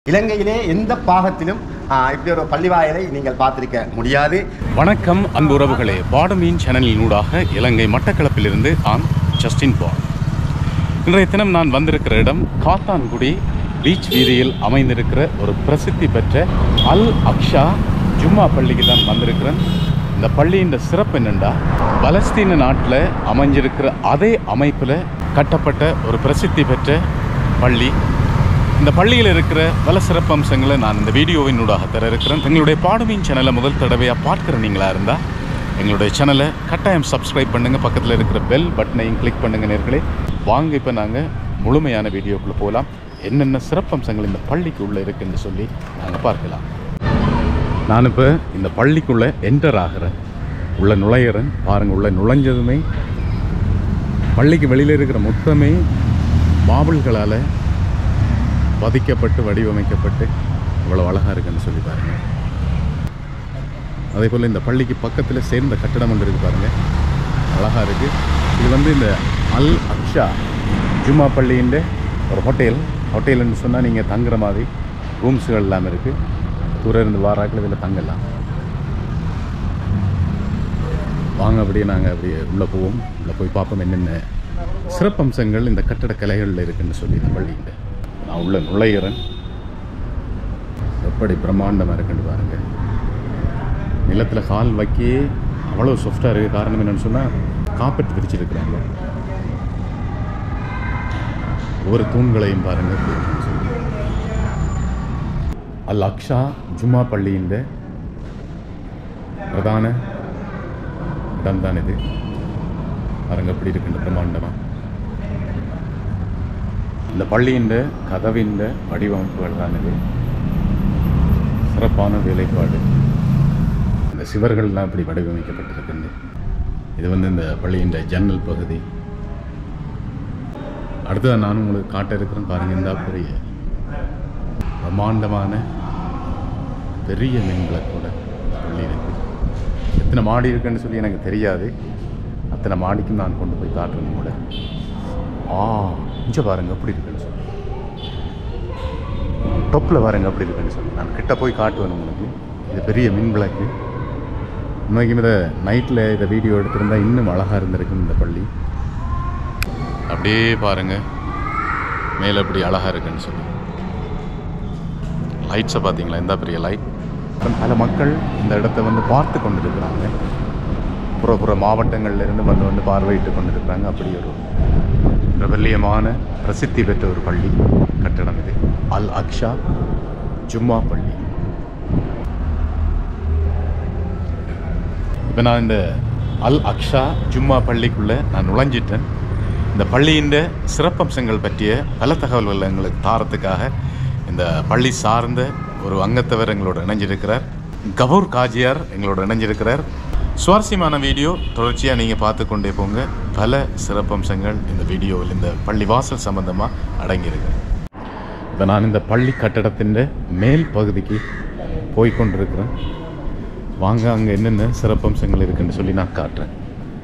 இலங்கையிலே எந்த பாகத்திலும் ஆ, இப்படி ஒரு பள்ளிவாயலை நீங்கள் பார்த்திருக்க முடியாது வணக்கம் அன்பு உறவுகளே பாடமீன் சேனலினூடாக இலங்கை மட்டக்களப்பிலிருந்து நான் ஜஸ்டின் பால் இன்றைய தினம் நான் வந்திருக்கிற இடம் காத்தான்குடி பீச் வீதியில் அமைந்திருக்கிற ஒரு பிரசித்தி பெற்ற அல் அக்ஷா ஜும்மா பள்ளிக்கு தான் வந்திருக்கிறேன் இந்த பள்ளியின் சிறப்பு என்னென்னா பலஸ்தீன நாட்டில் அமைஞ்சிருக்கிற அதே அமைப்பில் கட்டப்பட்ட ஒரு பிரசித்தி பெற்ற பள்ளி இந்த பள்ளியில் இருக்கிற பல சிறப்பம்சங்களை நான் இந்த வீடியோவினூடாக தர இருக்கிறேன் எங்களுடைய பாடுமீன் சேனலை முதல் தடவையாக பார்க்குற நீங்களா இருந்தால் எங்களுடைய சேனலை கட்டாயம் சப்ஸ்கிரைப் பண்ணுங்கள் பக்கத்தில் இருக்கிற பெல் பட்டனையும் கிளிக் பண்ணுங்க நேர்களே வாங்க இப்போ நாங்கள் முழுமையான வீடியோக்குள்ளே போகலாம் என்னென்ன சிறப்பம்சங்கள் இந்த பள்ளிக்கு உள்ளே இருக்குன்னு சொல்லி நாங்கள் பார்க்கலாம் நான் இப்போ இந்த பள்ளிக்குள்ளே என்டர் ஆகிறேன் உள்ள நுழையிறேன் பாருங்கள் உள்ள நுழைஞ்சதுமே பள்ளிக்கு வெளியில் இருக்கிற மொத்தமே மாபிள்களால் பதிக்கப்பட்டு வடிவமைக்கப்பட்டு இவ்வளோ அழகாக இருக்குன்னு சொல்லி பாருங்க அதே போல் இந்த பள்ளிக்கு பக்கத்தில் சேர்ந்த கட்டடம் ஒன்று இருக்குது பாருங்கள் அழகாக இருக்குது இது வந்து இந்த அல் அக்ஷா ஜும்மா பள்ளியின் ஒரு ஹோட்டல் ஹோட்டல்னு சொன்னால் நீங்கள் தங்குற மாதிரி ரூம்ஸுகள் எல்லாம் இருக்குது தூரம் இருந்து வாராக்கில் இதில் தங்கலாம் வாங்க அப்படியே நாங்கள் அப்படியே உள்ளே போவோம் உள்ளே போய் பார்ப்போம் என்னென்ன சிறப்பம்சங்கள் இந்த கட்டட கலைகளில் இருக்குன்னு சொல்லி இந்த பள்ளியில் நான் உள்ள நுழையிறேன் எப்படி பிரம்மாண்டமாக இருக்குன்னு பாருங்க நிலத்தில் கால் வைக்கி அவ்வளோ சாஃப்டாக இருக்குது காரணம் என்னன்னு சொன்னால் காப்பெட் விரிச்சிருக்கிறாங்க ஒவ்வொரு தூண்களையும் பாருங்க எப்படி இருக்குன்னு சொல்லி. அல் அக்ஷா ஜும்மா பள்ளியின் பிரதான இடம் தான் இது பாருங்க எப்படி இருக்குன்னு பிரம்மாண்டமாக இந்த பள்ளியின் கதவின் வடிவமைப்புகள் தான் இது சிறப்பான வேலைப்பாடு இந்த சிவர்கள்லாம் இப்படி வடிவமைக்கப்பட்டிருக்குது இது வந்து இந்த பள்ளியின் ஜன்னல் பகுதி அடுத்தது நான் உங்களுக்கு காட்ட இருக்கிறேன் பாருங்க இந்த பெரிய பிரம்மாண்டமான பெரிய மீன்களை கூட பள்ளி இருக்கு எத்தனை மாடி இருக்குன்னு சொல்லி எனக்கு தெரியாது அத்தனை மாடிக்கும் நான் கொண்டு போய் காட்டுறேன் கூட ஆ இங்கே பாருங்க எப்படி இருக்குன்னு சொல்லி டொப்பில் பாருங்க அப்படி இருக்குன்னு சொல்லி நான் கிட்ட போய் காட்டுவேன் உங்களுக்கு இது பெரிய மின் விளக்கு உண்மைக்கும் இதை நைட்டில் இதை வீடியோ எடுத்திருந்தா இன்னும் அழகாக இருந்திருக்கும் இந்த பள்ளி அப்படியே பாருங்க மேலே எப்படி அழகாக இருக்குன்னு சொல்லி லைட்ஸை பார்த்தீங்களா எந்த பெரிய லைட் பல மக்கள் இந்த இடத்த வந்து பார்த்து கொண்டிருக்கிறாங்க புற புற மாவட்டங்கள்ல இருந்து வந்து வந்து பார்வையிட்டு கொண்டிருக்கிறாங்க அப்படி ஒரு பிரபல்யமான பிரசித்தி பெற்ற ஒரு பள்ளி கட்டடம் இது அல் அக்ஷா ஜும்மா பள்ளி இப்போ நான் இந்த அல் அக்ஷா ஜும்மா பள்ளிக்குள்ளே நான் நுழைஞ்சிட்டேன் இந்த பள்ளியின் சிறப்பம்சங்கள் பற்றிய பல தகவல்கள் எங்களுக்கு தாரத்துக்காக இந்த பள்ளி சார்ந்த ஒரு அங்கத்தவர் எங்களோட இணைஞ்சிருக்கிறார் கபூர் காஜியார் எங்களோட இணைஞ்சிருக்கிறார் சுவாரஸ்யமான வீடியோ தொடர்ச்சியாக நீங்கள் பார்த்து கொண்டே போங்க பல சிறப்பம்சங்கள் இந்த வீடியோவில் இந்த பள்ளி வாசல் சம்பந்தமாக அடங்கியிருக்கு இப்போ நான் இந்த பள்ளி கட்டடத்தின் மேல் பகுதிக்கு போய் கொண்டிருக்கிறேன் வாங்க அங்கே என்னென்ன சிறப்பம்சங்கள் இருக்குன்னு சொல்லி நான் காட்டுறேன்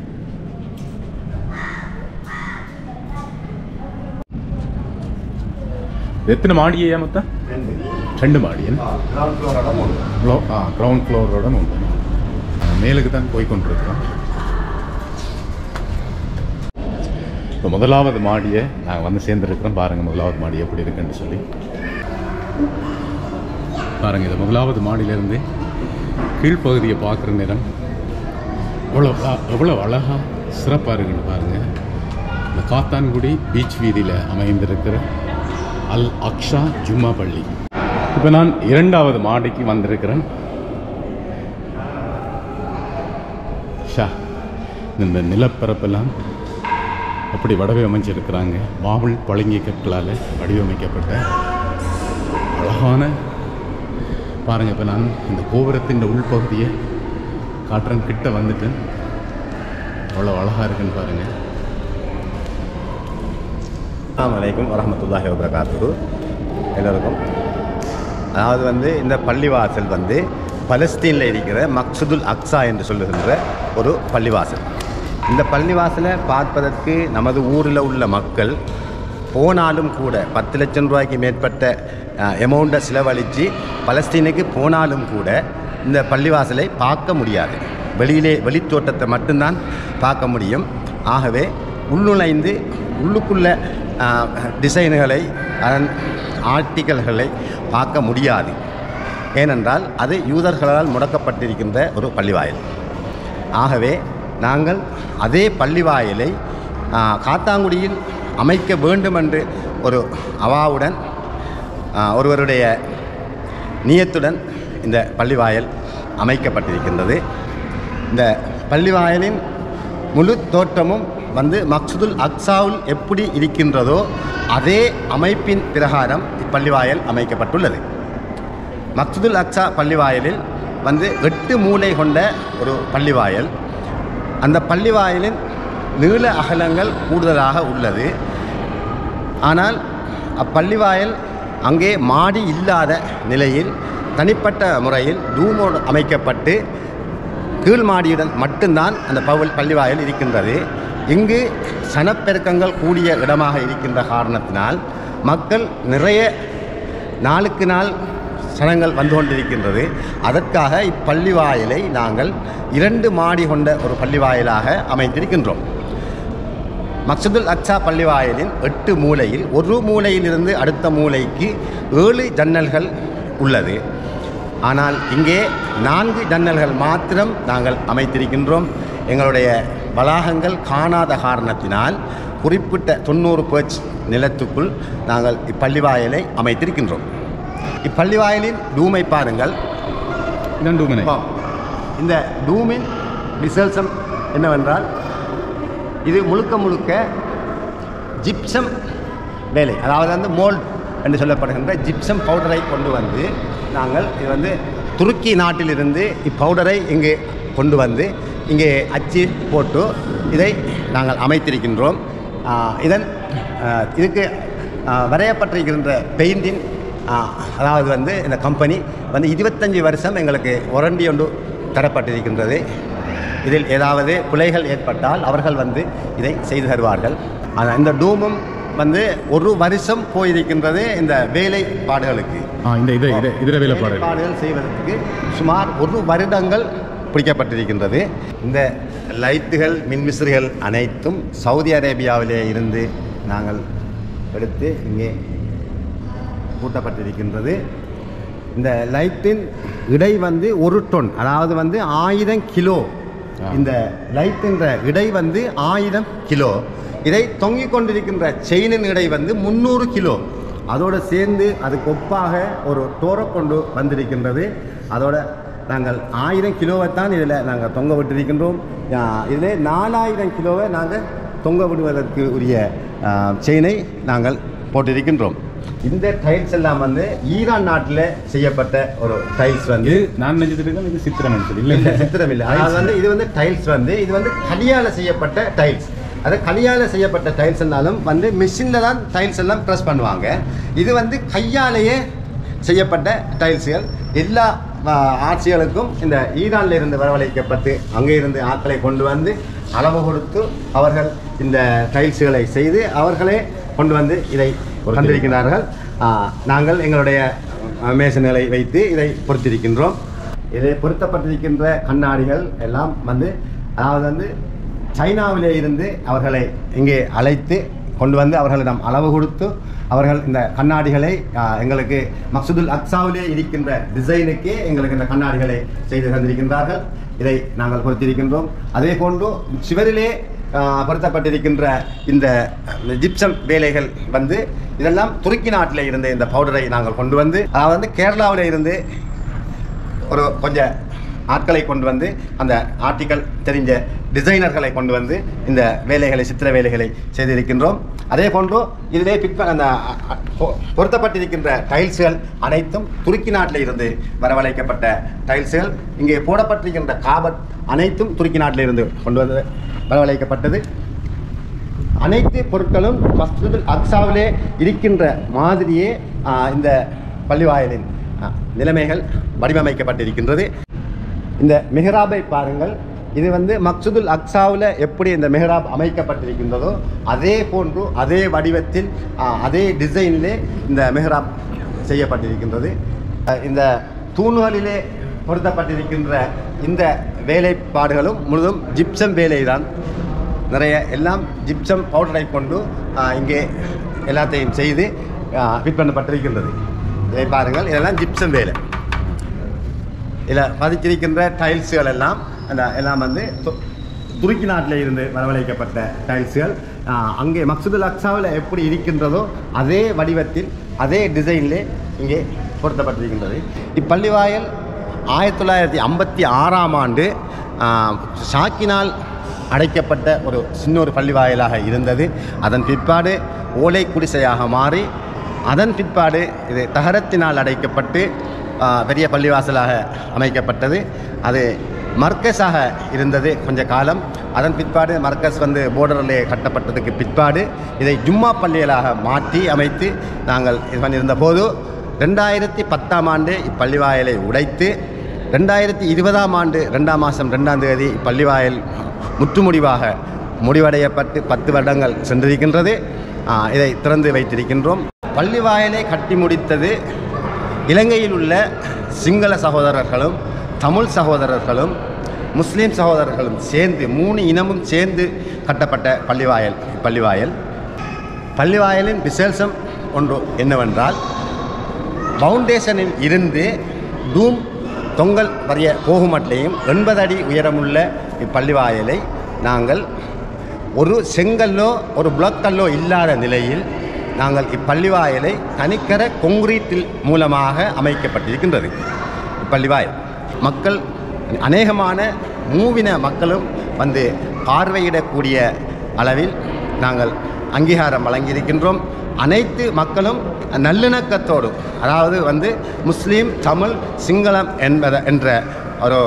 எத்தனை மாடியா மொத்தம் ரெண்டு மாடி என்ன ஃப்ளோ ஆ கிரவுண்ட் ஃப்ளோரோட உண்டு மேலுக்கு தான் போய் கொண்டிருக்கிறோம் இப்போ முதலாவது மாடியை நாங்கள் வந்து சேர்ந்துருக்கிறோம் பாருங்கள் முதலாவது மாடி எப்படி இருக்குன்னு சொல்லி பாருங்கள் இது முதலாவது மாடியிலேருந்து கீழ்ப்பகுதியை பார்க்குற நேரம் எவ்வளோ எவ்வளோ அழகாக சிறப்பாக இருக்குன்னு பாருங்கள் இந்த காத்தான்குடி பீச் வீதியில் அமைந்திருக்கிற அல் அக்ஷா ஜும்மா பள்ளி இப்போ நான் இரண்டாவது மாடிக்கு வந்திருக்கிறேன் ஷா இந்த நிலப்பரப்பெல்லாம் அப்படி வடிவமைச்சிருக்கிறாங்க மாவுள் பழங்கிய கற்களால் வடிவமைக்கப்பட்ட அழகான பாருங்கள் இப்போ நான் இந்த கோபுரத்தின் உள்பகுதியை காட்டுறேன் கிட்ட வந்துட்டேன் அவ்வளோ அழகாக இருக்குன்னு பாருங்கள் அஸ்ஸலாமு அலைக்கும் வரஹ்மத்துல்லாஹி வபரகாத்துஹு எல்லோருக்கும் அதாவது வந்து இந்த பள்ளிவாசல் வந்து பலஸ்தீனில் இருக்கிற மக்சுதுல் அக்ஸா என்று சொல்லுகின்ற ஒரு பள்ளிவாசல் இந்த பள்ளிவாசலை பார்ப்பதற்கு நமது ஊரில் உள்ள மக்கள் போனாலும் கூட பத்து லட்சம் ரூபாய்க்கு மேற்பட்ட எமௌண்ட்டை செலவழித்து பலஸ்தீனுக்கு போனாலும் கூட இந்த பள்ளிவாசலை பார்க்க முடியாது வெளியிலே வெளித்தோட்டத்தை மட்டும்தான் பார்க்க முடியும் ஆகவே உள்நுழைந்து உள்ளுக்குள்ள ஆஹ், டிசைன்களை அதன் ஆர்டிக்கல்களை பார்க்க முடியாது ஏனென்றால் அது யூதர்களால் முடக்கப்பட்டிருக்கின்ற ஒரு பள்ளிவாயல் ஆகவே நாங்கள் அதே பள்ளிவாயலை ஆ, காத்தாங்குடியில் அமைக்க வேண்டும் என்று ஒரு அவாவுடன் ஆ, ஒருவருடைய நியத்துடன் இந்த பள்ளிவாயல் அமைக்கப்பட்டிருக்கின்றது இந்த பள்ளிவாயலின் முழு தோற்றமும் வந்து மக்சுதுல் அக்ஸாவுல் எப்படி இருக்கின்றதோ அதே அமைப்பின் பிரகாரம் இப்பள்ளிவாயல் அமைக்கப்பட்டுள்ளது மக்சுதுல் அக்ஸா பள்ளிவாயலில் வந்து எட்டு மூலை கொண்ட ஒரு பள்ளிவாயல் அந்த பள்ளிவாயலின் நீள அகலங்கள் கூடுதலாக உள்ளது ஆனால் அப்பள்ளிவாயல் அங்கே மாடி இல்லாத நிலையில் தனிப்பட்ட முறையில் டூமோடு அமைக்கப்பட்டு கீழ் மாடியுடன் மட்டும்தான் அந்த பவுல் பள்ளிவாயல் இருக்கின்றது இங்கு சனப்பெருக்கங்கள் கூடிய இடமாக இருக்கின்ற காரணத்தினால் மக்கள் நிறைய நாளுக்கு நாள் சனங்கள் வந்து கொண்டிருக்கின்றது அதற்காக இப்பள்ளிவாயலை நாங்கள் இரண்டு மாடி கொண்ட ஒரு பள்ளிவாயலாக அமைத்திருக்கின்றோம் மக்சதுல் அக்ஸா பள்ளிவாயலின் எட்டு மூலையில் ஒரு மூலையிலிருந்து அடுத்த மூலைக்கு ஏழு ஜன்னல்கள் உள்ளது ஆனால் இங்கே நான்கு ஜன்னல்கள் மாத்திரம் நாங்கள் அமைத்திருக்கின்றோம் எங்களுடைய வளாகங்கள் காணாத காரணத்தினால் குறிப்பிட்ட தொண்ணூறு பேர்ச் நிலத்துக்குள் நாங்கள் இப்பள்ளிவாயலை அமைத்திருக்கின்றோம் இப்பள்ளிவாயலின் டூமை பாருங்கள் இதான் டூமனை ஆ. இந்த டூமின் விசேஷம் என்னவென்றால் இது முழுக்க முழுக்க ஜிப்சம் வேலை அதாவது வந்து மோல்ட் என்று சொல்லப்படுகின்ற ஜிப்சம் பவுடரை கொண்டு வந்து நாங்கள் இது வந்து துருக்கி நாட்டிலிருந்து இப்பவுடரை இங்கே கொண்டு வந்து இங்கே அச்சு போட்டு இதை நாங்கள் அமைத்திருக்கின்றோம் ஆ, இதன் ஆ, இதுக்கு ஆ, வரையப்பட்டிருக்கின்ற பெயிண்டின் அதாவது வந்து இந்த கம்பெனி வந்து இருபத்தஞ்சி வருஷம் எங்களுக்கு ஒரண்டி ஒன்று தரப்பட்டிருக்கின்றது இதில் ஏதாவது பிழைகள் ஏற்பட்டால் அவர்கள் வந்து இதை செய்து தருவார்கள் ஆனால் இந்த டூமும் வந்து ஒரு வருஷம் போயிருக்கின்றது இந்த வேலைப்பாடுகளுக்கு ஆ இந்த இதை இதை இதில் வேலைப்பாடு வேலைப்பாடுகள் செய்வதற்கு சுமார் ஒரு வருடங்கள் பிடிக்கப்பட்டிருக்கின்றது இந்த லைட்டுகள் மின்விசிறிகள் அனைத்தும் சவுதி அரேபியாவிலே இருந்து நாங்கள் எடுத்து இங்கே பூட்டப்பட்டிருக்கின்றது இந்த லைட்டின் இடை வந்து ஒரு டொன் அதாவது வந்து ஆயிரம் கிலோ ஆ. இந்த லைட்டின்ற இடை வந்து ஆயிரம் கிலோ இதை தொங்கிக் கொண்டிருக்கின்ற செயினின் இடை வந்து முந்நூறு கிலோ அதோடு சேர்ந்து அதுக்கு ஒப்பாக ஒரு டோரை கொண்டு வந்திருக்கின்றது அதோட நாங்கள் ஆயிரம் கிலோவை தான் இதில் நாங்கள் தொங்க விட்டிருக்கின்றோம் இதில் நாலாயிரம் கிலோவை நாங்கள் தொங்க விடுவதற்கு உரிய செயினை நாங்கள் போட்டிருக்கின்றோம் இந்த டைல்ஸ் எல்லாம் வந்து ஈரான் நாட்டில் செய்யப்பட்ட ஒரு டைல்ஸ் வந்து இது நான் நினைச்சிட்டு இருக்கேன் இது சித்திரம் நினைச்சது இல்ல இல்லை சித்திரம் இல்லை அதாவது வந்து இது வந்து டைல்ஸ் வந்து இது வந்து களியால செய்யப்பட்ட டைல்ஸ் அது களியால செய்யப்பட்ட டைல்ஸ் இருந்தாலும் வந்து மிஷினில் தான் டைல்ஸ் எல்லாம் ப்ரெஸ் பண்ணுவாங்க இது வந்து கையாலேயே செய்யப்பட்ட டைல்ஸுகள் எல்லா ஆ, ஆட்சிகளுக்கும் இந்த ஈரான்ல இருந்து வரவழைக்கப்பட்டு அங்கே இருந்து ஆட்களை கொண்டு வந்து அளவு கொடுத்து அவர்கள் இந்த டைல்ஸுகளை செய்து அவர்களே கொண்டு வந்து இதை தந்திருக்கிறார்கள் ஆ, நாங்கள் எங்களுடைய மேசன்களை வைத்து இதை பொறுத்திருக்கின்றோம் இதில் பொருத்தப்பட்டிருக்கின்ற கண்ணாடிகள் எல்லாம் வந்து அதாவது வந்து சைனாவிலே இருந்து அவர்களை இங்கே அழைத்து கொண்டு வந்து அவர்களிடம் அளவு கொடுத்து அவர்கள் இந்த கண்ணாடிகளை ஆ, எங்களுக்கு மக்சுதுல் அக்ஸாவிலே இருக்கின்ற டிசைனுக்கே எங்களுக்கு இந்த கண்ணாடிகளை செய்து தந்திருக்கின்றார்கள் இதை நாங்கள் பொருத்தியிருக்கின்றோம் அதே போன்று சுவரிலே ஆ, பொருத்தப்பட்டிருக்கின்ற இந்த ஜிப்சம் வேலைகள் வந்து இதெல்லாம் துருக்கி நாட்டில் இருந்த இந்த பவுடரை நாங்கள் கொண்டு வந்து அதாவது வந்து கேரளாவில் இருந்து ஒரு கொஞ்சம் ஆட்களை கொண்டு வந்து அந்த ஆர்டிக்கல் தெரிஞ்ச டிசைனர்களை கொண்டு வந்து இந்த வேலைகளை சித்திர வேலைகளை செய்திருக்கின்றோம் அதே போன்று இதிலே பிற்ப அந்த அ- அ- பொ- பொருத்தப்பட்டிருக்கின்ற டைல்ஸ்கள் அனைத்தும் துருக்கி நாட்டில் இருந்து வரவழைக்கப்பட்ட டைல்ஸ்கள் இங்கே போடப்பட்டிருக்கின்ற காபட் அனைத்தும் துருக்கி நாட்டில் இருந்து கொண்டு வந்து வரவழைக்கப்பட்டது அனைத்து பொருட்களும் மஸ்ஜிதுல் அக்ஸாவிலே இருக்கின்ற மாதிரியே ஆ, இந்த பள்ளிவாயலின் ஆ, நிலைமைகள் வடிவமைக்கப்பட்டிருக்கின்றது இந்த மெஹராபை பாருங்கள் இது வந்து மக்சுதுல் அக்ஸாவில் எப்படி இந்த மெஹராப் அமைக்கப்பட்டிருக்கின்றதோ அதே போன்று அதே வடிவத்தில் ஆ, அதே டிசைனிலே இந்த மெஹராப் செய்யப்பட்டிருக்கின்றது அஹ் இந்த தூண்களிலே பொருத்தப்பட்டிருக்கின்ற இந்த வேலைப்பாடுகளும் முழுதும் ஜிப்சம் வேலை தான் நிறைய எல்லாம் ஜிப்சம் பவுடரை கொண்டு ஆஹ், இங்கே எல்லாத்தையும் செய்து ஃபிட் பண்ணப்பட்டிருக்கின்றது இதை பாருங்கள் இதெல்லாம் ஜிப்சம் வேலை இதில் பதிச்சிருக்கின்ற டைல்ஸுகள் எல்லாம் அந்த எல்லாம் வந்து து- துருக்கி நாட்டில் இருந்து வரவழைக்கப்பட்ட டைல்ஸுகள் ஆஹ், அங்கே மக்சுதுல் அக்ஸாவில் எப்படி இருக்கின்றதோ அதே வடிவத்தில் அதே டிசைனிலே இங்கே பொருத்தப்பட்டிருக்கின்றது இப்பள்ளிவாயல் ஆயிரத்தி தொள்ளாயிரத்தி ஐம்பத்தி ஆறாம் ஆண்டு ஆஹ், ஷாக்கினால் அடைக்கப்பட்ட ஒரு சின்ன ஒரு பள்ளிவாயலாக இருந்தது அதன் பிற்பாடு ஓலை குடிசையாக மாறி அதன் பிற்பாடு இது தகரத்தினால் அடைக்கப்பட்டு ஆ, பெரிய பள்ளிவாசலாக அமைக்கப்பட்டது அது மர்க்கஸாக இருந்தது கொஞ்ச காலம் அதன் பிற்பாடு மர்க்கஸ் வந்து போர்டரிலே கட்டப்பட்டதுக்கு பிற்பாடு இதை ஜும்மா பள்ளிகளாக மாற்றி அமைத்து நாங்கள் இது பண்ணியிருந்த போது ரெண்டாயிரத்தி பத்தாம் ஆண்டு இப்பள்ளிவாயலை உடைத்து ரெண்டாயிரத்தி இருபதாம் ஆண்டு ரெண்டாம் மாதம் ரெண்டாம் தேதி இப்பள்ளிவாயல் முற்றுமுடிவாக முடிவடையப்பட்டு பத்து வருடங்கள் சென்றிருக்கின்றது ஆ, இதை திறந்து வைத்திருக்கின்றோம் பள்ளிவாயலை கட்டி முடித்தது இலங்கையில் உள்ள சிங்கள சகோதரர்களும் தமிழ் சகோதரர்களும் முஸ்லீம் சகோதரர்களும் சேர்ந்து மூணு இனமும் சேர்ந்து கட்டப்பட்ட பள்ளிவாயல் பள்ளிவாயல் பள்ளிவாயலின் விசேஷம் ஒன்று என்னவென்றால் பவுண்டேஷனில் இருந்து டூம் தொங்கல் வரைய போகுமட்டையும் எண்பது அடி உயரமுள்ள இப்பள்ளிவாயலை நாங்கள் ஒரு செங்கல்லோ ஒரு பிளாக் கல்லோ இல்லாத நிலையில் நாங்கள் இப்பள்ளிவாயலை தனிக்கர கொங்கிரீட்டில் மூலமாக அமைக்கப்பட்டிருக்கின்றது இப்பள்ளிவாயல் மக்கள் அநேகமான மூவின மக்களும் வந்து பார்வையிடக்கூடிய அளவில் நாங்கள் அங்கீகாரம் வழங்கியிருக்கின்றோம் அனைத்து மக்களும் நல்லிணக்கத்தோடு அதாவது வந்து முஸ்லீம் தமிழ் சிங்களம் என்பத என்ற ஒரு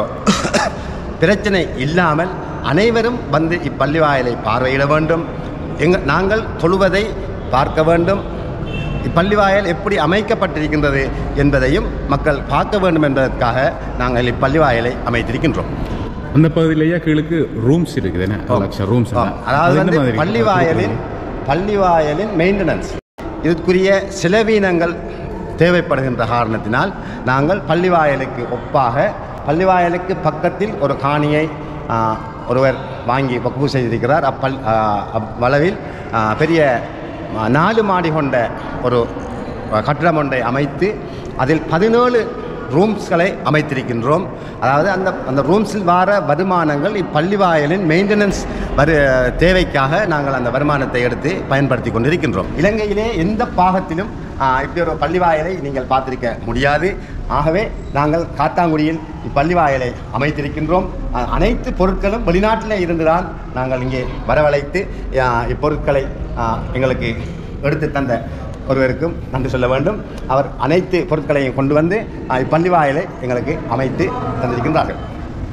பிரச்சனை இல்லாமல் அனைவரும் வந்து இப்பள்ளிவாயலை பார்வையிட வேண்டும் எங்க நாங்கள் தொழுவதை பார்க்க வேண்டும் இப்பள்ளிவாயல் எப்படி அமைக்கப்பட்டிருக்கின்றது என்பதையும் மக்கள் பார்க்க வேண்டும் என்பதற்காக நாங்கள் இப்பள்ளிவாயலை அமைத்திருக்கின்றோம் அந்த பகுதியிலேயே கீழுக்கு ரூம்ஸ் இருக்குது என்ன லட்சம் ரூம்ஸ் ஆம். அதாவது வந்து பள்ளிவாயலின் பள்ளிவாயலின் மெயின்டெனன்ஸ் இதற்குரிய செலவீனங்கள் தேவைப்படுகின்ற காரணத்தினால் நாங்கள் பள்ளிவாயலுக்கு ஒப்பாக பள்ளிவாயலுக்கு பக்கத்தில் ஒரு காணியை ஆ, ஒருவர் வாங்கி வகுப்பு செய்திருக்கிறார் அப்பல் ஆ, அவ்வளவில் ஆ, பெரிய ஆ, நாலு மாடி கொண்ட ஒரு கட்டிடம் ஒன்றை அமைத்து அதில் பதினேழு ரூம்ஸ்களை அமைத்திருக்கின்றோம் அதாவது அந்த அந்த ரூம்ஸில் வர வருமானங்கள் இப்பள்ளிவாயலின் மெயின்டெனன்ஸ் வரு தேவைக்காக நாங்கள் அந்த வருமானத்தை எடுத்து பயன்படுத்தி கொண்டிருக்கின்றோம் இலங்கையிலே எந்த பாகத்திலும் ஆ, இப்படி ஒரு பள்ளிவாயலை நீங்கள் பார்த்திருக்க முடியாது ஆகவே நாங்கள் காத்தாங்குடியில் இப்பள்ளிவாயலை அமைத்திருக்கின்றோம் அ- அனைத்து பொருட்களும் வெளிநாட்டிலே இருந்துதான் நாங்கள் இங்கே வரவழைத்து ஆ, இப்பொருட்களை ஆ, எங்களுக்கு எடுத்து தந்த ஒருவருக்கும் நன்றி சொல்ல வேண்டும் அவர் அனைத்து பொருட்களையும் கொண்டு வந்து அஹ், இப்பள்ளிவாயலை எங்களுக்கு அமைத்து தந்திருக்கின்றார்கள்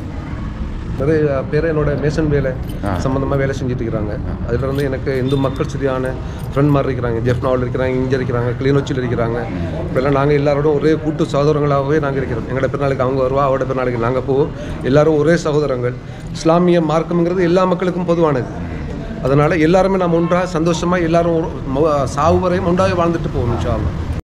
நிறைய பேர் என்னோட மேசன் வேலை ஆ. சம்மந்தமாக வேலை செஞ்சுட்டு இருக்கிறாங்க அதுல இருந்து எனக்கு இந்து மக்கள் சரியான ஃப்ரெண்ட் மாதிரி இருக்கிறாங்க ஜெஃப்னாவில் இருக்கிறாங்க இங்கே இருக்கிறாங்க கிளிநொச்சியில் இருக்கிறாங்க இப்போல்லாம் நாங்கள் எல்லாரோடும் ஒரே கூட்டு சகோதரங்களாகவே நாங்கள் இருக்கிறோம் எங்களோட பிறநாளைக்கு அவங்க வருவா அவரோட பிறநாளைக்கு நாங்கள் போவோம் எல்லாரும் ஒரே சகோதரங்கள் இஸ்லாமிய மார்க்கம்ங்கிறது எல்லா மக்களுக்கும் பொதுவானது அதனால் எல்லாருமே நம்ம ஒன்றாக சந்தோஷமாக எல்லாரும் ஒரு மொ- சாவு வரையும் ஒன்றாக வாழ்ந்துட்டு போவோம் இன்ஷா அல்லாஹ்